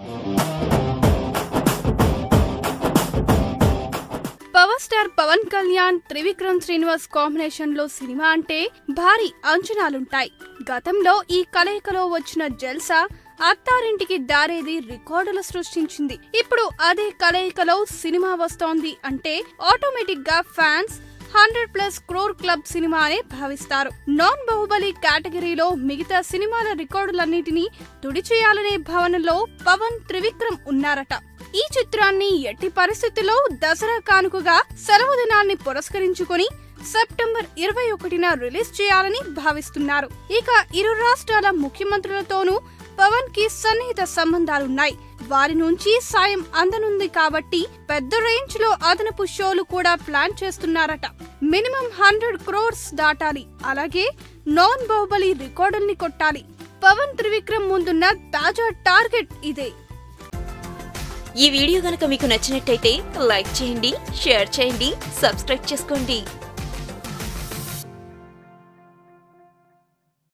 power star Pawan Kalyan Trivikram Srinivas combination లో cinema అంటే భారీ అంచనాలుంటాయి గతంలో ఈ కలయికలో వచ్చిన జల్సా అత్తారింటికి దారేది రికార్డులు సృష్టించింది ఇప్పుడు అదే కలయికలో సినిమా వస్తోంది అంటే ఆటోమేటిక్ గా fans hundred plus crore club cinema అనే భావిస్తారు నాన్ బాహుబలి కేటగిరీలో మిగతా సినిమాల రికార్డులన్నిటినీ తుడిచేయాలనే భావనలో పవన్ త్రివిక్రమ్ ఉన్నారట ఈ చిత్రాన్ని ఎట్టి పరిస్థితుల్లో దసరా కానుకగా సెలవు దినాన్ని పురస్కరించుకొని సెప్టెంబర్ ఇరవై ఒకటిన రిలీజ్ చేయాలని భావిస్తున్నారు ఇక ఇరు రాష్ట్రాల ముఖ్యమంత్రులతోనూ పవన్ కి సన్నిహిత సంబంధాలున్నాయి వారి నుంచి సాయం అందనుంది కాబట్టి పెద్ద రేంజ్ లో అదనపు షోలు కూడా ప్లాన్ చేస్తున్నారట మినిమం హండ్రెడ్ క్రోర్స్ దాటాలి అలాగే నాన్ బాహుబలి రికార్డుల్ని కొట్టాలి పవన్ త్రివిక్రమ్ ముందున్న తాజా టార్గెట్ ఇదే ఈ వీడియో గనక మీకు నచ్చినట్టయితే లైక్ చేయండి షేర్ చేయండి సబ్స్క్రైబ్ చేసుకోండి